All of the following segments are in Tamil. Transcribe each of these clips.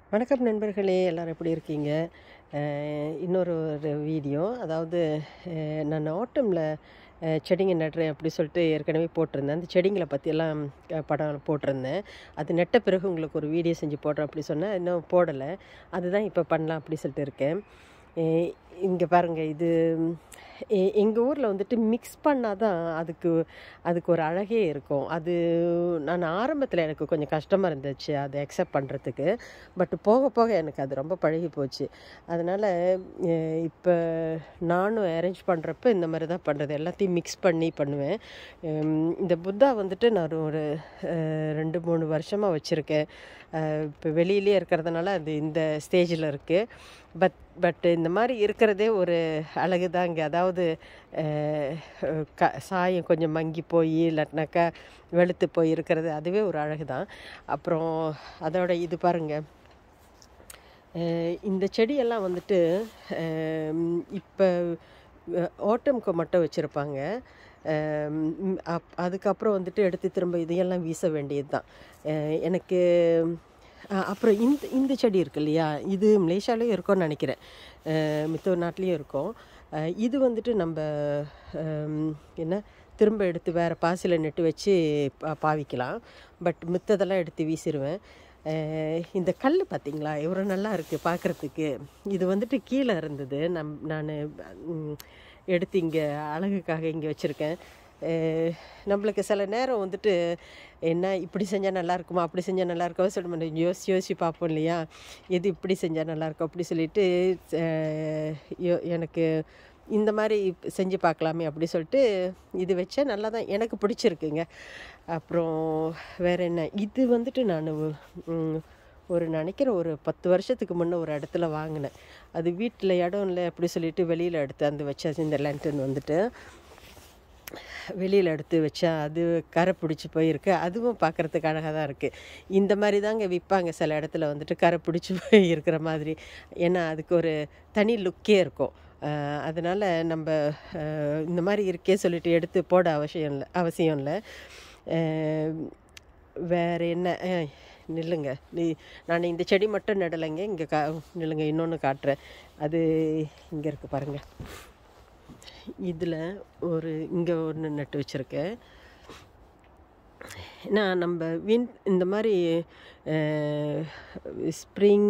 வணக்கம் நண்பர்களே எல்லாரும் எப்படி இருக்கீங்க அஹ் இன்னொரு ஒரு வீடியோ அதாவது அஹ் நான் ஆட்டமில் செடிங்க நடுறேன் அப்படி சொல்லிட்டு ஏற்கனவே போட்டிருந்தேன் அந்த செடிங்களை பற்றியெல்லாம் படம் போட்டிருந்தேன் அது நெட்ட பிறகு உங்களுக்கு ஒரு வீடியோ செஞ்சு போடுறேன் அப்படி சொன்னேன் இன்னும் போடலை அதுதான் இப்போ பண்ணலாம் அப்படி சொல்லிட்டு இருக்கேன் இங்கே பாருங்கள் இது எங்கள் ஊரில் வந்துட்டு மிக்ஸ் பண்ணால் தான் அதுக்கு அதுக்கு ஒரு அழகே இருக்கும் அது நான் ஆரம்பத்தில் எனக்கு கொஞ்சம் கஷ்டமாக இருந்துச்சு அதை அக்செப்ட் பண்ணுறதுக்கு பட் போக போக எனக்கு அது ரொம்ப பழகி போச்சு அதனால் இப்போ நானும் அரேஞ்ச் பண்ணுறப்ப இந்த மாதிரி தான் பண்ணுறது எல்லாத்தையும் மிக்ஸ் பண்ணி பண்ணுவேன் உம், இந்த புத்தா வந்துட்டு நான் ஒரு அஹ், ரெண்டு மூணு வருஷமாக வச்சுருக்கேன் இப்போ வெளியிலே இருக்கிறதுனால அது இந்த ஸ்டேஜில் இருக்குது பட் பட் இந்த மாதிரி இருக்கிறதே ஒரு அழகு தாங்க அதாவது அஹ், க சாயம் கொஞ்சம் மங்கி போய் இல்லாட்டினாக்கா வெளுத்து போய் இருக்கிறது அதுவே ஒரு அழகு தான் அப்புறம் அதோட இது பாருங்கள் அஹ் இந்த செடியெல்லாம் வந்துட்டு இப்போ ஓட்டம்க்கு மட்டும் வச்சுருப்பாங்க அப் அதுக்கப்புறம் வந்துட்டு எடுத்து திரும்ப இதையெல்லாம் வீச வேண்டியது தான் எனக்கு அஹ் அப்புறம் இந்த இந்த செடி இருக்கு இல்லையா இது மலேசியாலேயும் இருக்கும்னு நினைக்கிறேன் அஹ் மித்த நாட்டிலையும் இருக்கும் அஹ் இது வந்துட்டு நம்ம ஹம், என்ன திரும்ப எடுத்து வேறு பாசியில் நெட்டு வச்சு பா பாவிக்கலாம் பட் மித்ததெல்லாம் எடுத்து வீசிடுவேன் அஹ் இந்த கல் பார்த்தீங்களா எவ்வளோ நல்லா இருக்குது பார்க்குறதுக்கு இது வந்துட்டு கீழே இருந்தது நம் நான் எடுத்து இங்கே அழகுக்காக இங்கே வச்சுருக்கேன் நம்மளுக்கு சில நேரம் வந்துட்டு என்ன இப்படி செஞ்சால் நல்லா இருக்குமா அப்படி செஞ்சால் நல்லா இருக்குமா சொல்லி நம்ம யோசி யோசிச்சு பார்ப்போம் இல்லையா எது இப்படி செஞ்சால் நல்லா இருக்கும் அப்படி சொல்லிட்டு அஹ், யோ- எனக்கு இந்த மாதிரி செஞ்சு பார்க்கலாமே அப்படி சொல்லிட்டு இது வச்சேன் நல்லா தான் எனக்கு பிடிச்சிருக்குங்க அப்புறம் வேற என்ன இது வந்துட்டு நான் ஒரு நினைக்கிறேன் ஒரு பத்து வருஷத்துக்கு முன்னே ஒரு இடத்துல வாங்கினேன் அது வீட்டில் இடம் இல்லை அப்படி சொல்லிட்டு வெளியில் எடுத்து அந்த வச்சாச்சு இந்த லேண்டன் வந்துட்டு வெளியில் எடுத்து வச்சா அது கரை பிடிச்சி போயிருக்கு அதுவும் பார்க்குறதுக்கு அழகாக தான் இருக்குது இந்த மாதிரி தாங்க விற்பாங்க சில இடத்துல வந்துட்டு கரை பிடிச்சி போய் இருக்கிற மாதிரி ஏன்னா அதுக்கு ஒரு தனி லுக்கே இருக்கும் அஹ் அதனால நம்ம அஹ் இந்த மாதிரி இருக்கே சொல்லிட்டு எடுத்து போட அவசியம் இல்லை அவசியம் இல்லை அஹ் வேற என்ன அஹ் நில்லுங்க நீ நான் இந்த செடி மட்டும் நடலைங்க இங்கே கா நில்லுங்க இன்னொன்று காட்டுறேன் அது இங்கே இருக்குது பாருங்கள் இதில் ஒரு இங்கே ஒன்று நட்டு வச்சுருக்கேன் நான் நம்ம வின் இந்த மாதிரி ஸ்ப்ரிங்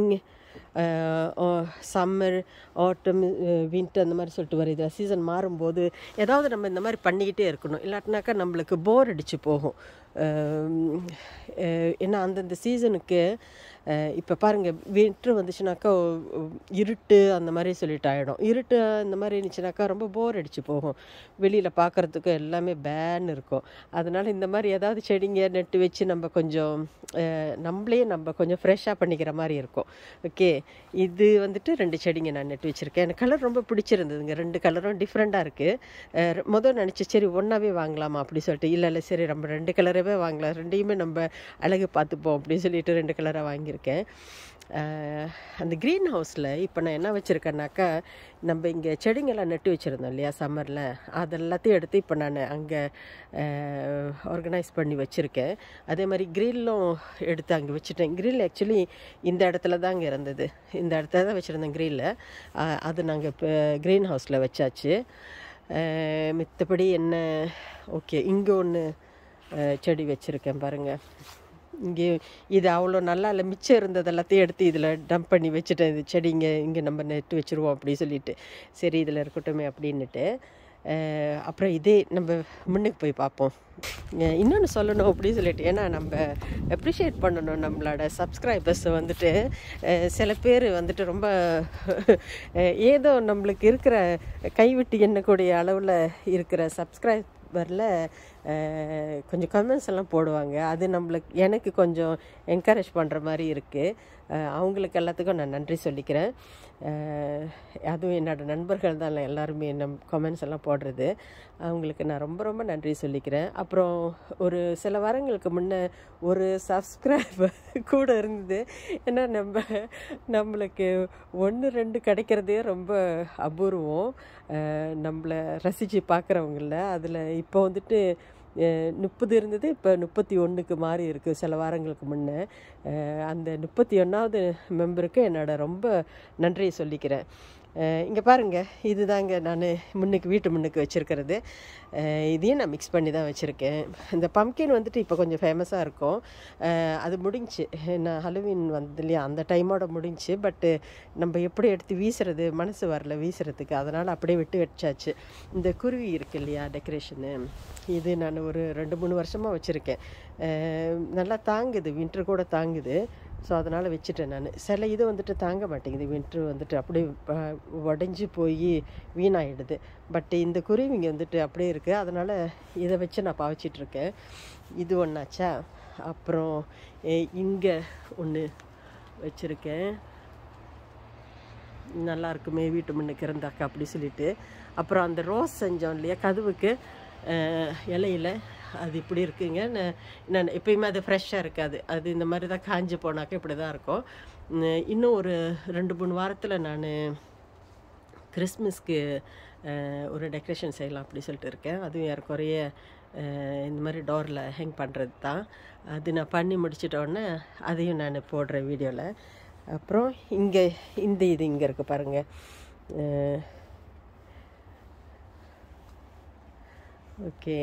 சம்மர் ஆட்டம் வின்டர் அந்த மாதிரி சொல்லிட்டு வருது சீசன் மாறும்போது ஏதாவது நம்ம இந்த மாதிரி பண்ணிக்கிட்டே இருக்கணும் இல்லாட்டினாக்கா நம்மளுக்கு போர் அடித்து போகும் அஹ் அஹ் ஏன்னா அந்தந்த சீசனுக்கு இப்போ பாருங்கள் வின்ட்ரு வந்துச்சுனாக்கா ஒ- இருட்டு அந்த மாதிரி சொல்லிட்டு ஆகிடும் இருட்டு அந்த மாதிரி இருந்துச்சுனாக்கா ரொம்ப போர் அடித்து போகும் வெளியில் பார்க்குறதுக்கு எல்லாமே பேன் இருக்கும் அதனால் இந்த மாதிரி ஏதாவது செடிங்க நட்டு வச்சு நம்ம கொஞ்சம் அஹ், நம்மளே நம்ம கொஞ்சம் ஃப்ரெஷ்ஷாக பண்ணிக்கிற மாதிரி இருக்கும் ஓகே இது வந்துட்டு ரெண்டு செடிங்க நான் நட்டு வச்சுருக்கேன் எனக்கு கலர் ரொம்ப பிடிச்சிருந்ததுங்க ரெண்டு கலரும் டிஃப்ரெண்ட்டாக இருக்குது முதல் நினச்சி சரி ஒன்றாவே வாங்கலாமா அப்படி சொல்லிட்டு இல்லை இல்லை சரி நம்ம ரெண்டு கலரவே வாங்கலாம் ரெண்டையுமே நம்ம அழகு பார்த்துப்போம் அப்படின்னு சொல்லிட்டு ரெண்டு கலராக வாங்கியிருக்கேன் அஹ், அந்த க்ரீன் ஹவுஸில் இப்போ நான் என்ன வச்சுருக்கேன்னாக்கா நம்ம இங்கே செடிங்கெல்லாம் நட்டு வச்சுருந்தோம் இல்லையா சம்மரில் அதெல்லாத்தையும் எடுத்து இப்போ நான் அங்கே ஆர்கனைஸ் பண்ணி வச்சுருக்கேன் அதே மாதிரி க்ரில்லும் எடுத்து அங்கே வச்சுட்டேன் க்ரில் ஆக்சுவலி இந்த இடத்துல தாங்க இருந்தது இந்த இடத்துல தான் வச்சுருந்தேன் க்ரில்ல அது நாங்கள் இப்போ க்ரீன் ஹவுஸில் வச்சாச்சு அஹ், மித்தபடி என்ன ஓகே இங்கே ஒன்று செடி வச்சுருக்கேன் பாருங்கள் இங்கே இது அவ்வளோ நல்லா இல்லை மிச்சம் இருந்தது எல்லாத்தையும் எடுத்து இதில் டம்ப் பண்ணி வச்சுட்டேன் இது செடி இங்கே இங்கே நம்ம நட்டு வச்சுருவோம் அப்படி சொல்லிட்டு சரி இதில் இருக்கட்டுமே அப்படின்னுட்டு அஹ், அப்புறம் இதே நம்ம முன்னுக்கு போய் பார்ப்போம் இன்னொன்று சொல்லணும் அப்படின்னு சொல்லிட்டு ஏன்னா நம்ம அப்ரிஷியேட் பண்ணணும் நம்மளோட சப்ஸ்கிரைபர்ஸ் வந்துட்டு அஹ், சில பேர் வந்துட்டு ரொம்ப அஹ், ஏதோ நம்மளுக்கு இருக்கிற கைவிட்டு எண்ணக்கூடிய அளவில் இருக்கிற சப்ஸ்கிரைபரில் கொஞ்சம் கமெண்ட்ஸ் எல்லாம் போடுவாங்க அது நம்மளுக்கு எனக்கு கொஞ்சம் என்கரேஜ் பண்ணுற மாதிரி இருக்குது அவங்களுக்கு எல்லாத்துக்கும் நான் நன்றி சொல்லிக்கிறேன் அஹ், அதுவும் என்னோட நண்பர்கள் தான் எல்லாருமே நம் கமெண்ட்ஸ் எல்லாம் போடுறது அவங்களுக்கு நான் ரொம்ப ரொம்ப நன்றி சொல்லிக்கிறேன் அப்புறம் ஒரு சில வாரங்களுக்கு முன்னே ஒரு சப்ஸ்கிரைபர் கூட இருந்தது ஏன்னா நம்ம நம்மளுக்கு ஒன்று ரெண்டு கிடைக்கிறதே ரொம்ப அபூர்வம் அஹ், நம்மளை ரசித்து பார்க்குறவங்கள அதில் இப்போ வந்துட்டு முப்பது இருந்தது இப்போ முப்பத்தி ஒன்றுக்கு மாறி இருக்குது சில வாரங்களுக்கு முன்னே அஹ், அந்த முப்பத்தி ஒன்றாவது மெம்பருக்கு என்னோட ரொம்ப நன்றியை சொல்லிக்கிறேன் இங்கே பாருங்கள் இதுதாங்க நான் முன்னுக்கு வீட்டு முன்னுக்கு வச்சுருக்கிறது இதையும் நான் மிக்ஸ் பண்ணி தான் வச்சுருக்கேன் இந்த பம்கின் வந்துட்டு இப்போ கொஞ்சம் ஃபேமஸாக இருக்கும் அஹ், அது முடிஞ்சுச்சு நான் ஹலோவின் வந்தது இல்லையா அந்த டைமோட முடிஞ்சுச்சு பட்டு நம்ம எப்படி எடுத்து வீசுறது மனசு வரல வீசுறதுக்கு அதனால் அப்படியே விட்டு வச்சாச்சு இந்த குருவி இருக்கு இல்லையா டெக்கரேஷனு இது நான் ஒரு ரெண்டு மூணு வருஷமாக வச்சுருக்கேன் நல்லா தாங்குது வின்டர் கூட தாங்குது ஸோ அதனால் வச்சுட்டேன் நான் சில இது வந்துட்டு தாங்க மாட்டேங்குது வின்ட்ரு வந்துட்டு அப்படியே ப- உடைஞ்சு போய் வீணாயிடுது பட் இந்த குருவிங்க வந்துட்டு அப்படியே இருக்குது அதனால் இதை வச்சு நான் பாவச்சிட்டு இருக்கேன் இது ஒன்றாச்சா அப்புறம் இங்கே ஒன்று வச்சுருக்கேன் நல்லா இருக்குமே வீட்டு முன்னுக்கு இருந்தாக்கா அப்படி சொல்லிட்டு அப்புறம் அந்த ரோஸ் செஞ்சோம் இல்லையா கதவுக்கு அஹ், இலையில அது இப்படி இருக்குங்க நான் நான் எப்பயுமே அது ஃப்ரெஷ்ஷாக இருக்காது அது இந்த மாதிரி தான் காஞ்சு போனாக்கா இப்படி தான் இருக்கும் உம், இன்னும் ஒரு ரெண்டு மூணு வாரத்தில் நான் கிறிஸ்மஸ்க்கு அஹ், ஒரு டெக்கரேஷன் செய்யலாம் அப்படி சொல்லிட்டு இருக்கேன் அதுவும் ஏறக்குறைய அஹ், இந்த மாதிரி டோரில் ஹேங் பண்ணுறது தான் அது நான் பண்ணி முடிச்சிட்ட உடனே அதையும் நான் போடுறேன் வீடியோவில் அப்புறம் இங்கே இந்த இது இங்கே இருக்குது பாருங்கள் ஓகே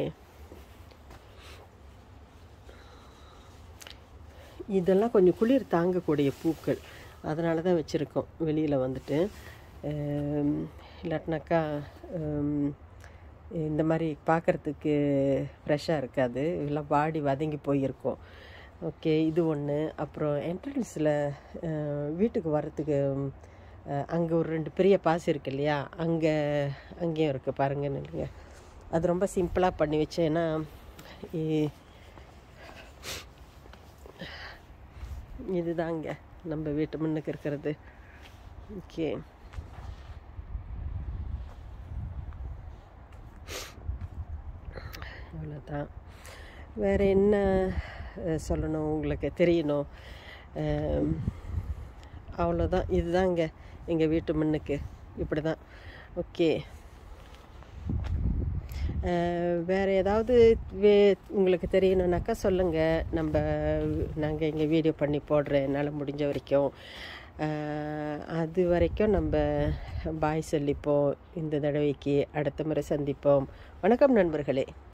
இதெல்லாம் கொஞ்சம் குளிர் தாங்கக்கூடிய பூக்கள் அதனால தான் வச்சுருக்கோம் வெளியில் வந்துட்டு ஆம், இல்லாட்டினாக்கா ஆம், இந்த மாதிரி பார்க்குறதுக்கு ஃப்ரெஷ்ஷாக இருக்காது எல்லாம் வாடி வதங்கி போயிருக்கும் ஓகே இது ஒன்று அப்புறம் என்ட்ரன்ஸில் வீட்டுக்கு வர்றதுக்கு அங்கே ஒரு ரெண்டு பெரிய பாசி இருக்கு இல்லையா அங்கே அங்கேயும் இருக்குது பாருங்க இல்லைங்க அது ரொம்ப சிம்பிளாக பண்ணி வச்சேன் ஏன்னா இ- இதுதாங்க நம்ம வீட்டு முன்னுக்கு இருக்கிறது ஓகே அவ்வளோதான் வேறு என்ன அஹ், சொல்லணும் உங்களுக்கு தெரியணும் அம், அவ்வளோதான் இதுதாங்க எங்கள் வீட்டு முன்னுக்கு இப்படி தான் ஓகே வேறு ஏதாவது வே உங்களுக்கு தெரியணுன்னாக்கா சொல்லுங்கள் நம்ம நாங்கள் இங்கே வீடியோ பண்ணி போடுறேன் என்னால் முடிஞ்ச வரைக்கும் அஹ், அது வரைக்கும் நம்ம பாய் சொல்லிப்போம் இந்த தடவைக்கு அடுத்த முறை சந்திப்போம் வணக்கம் நண்பர்களே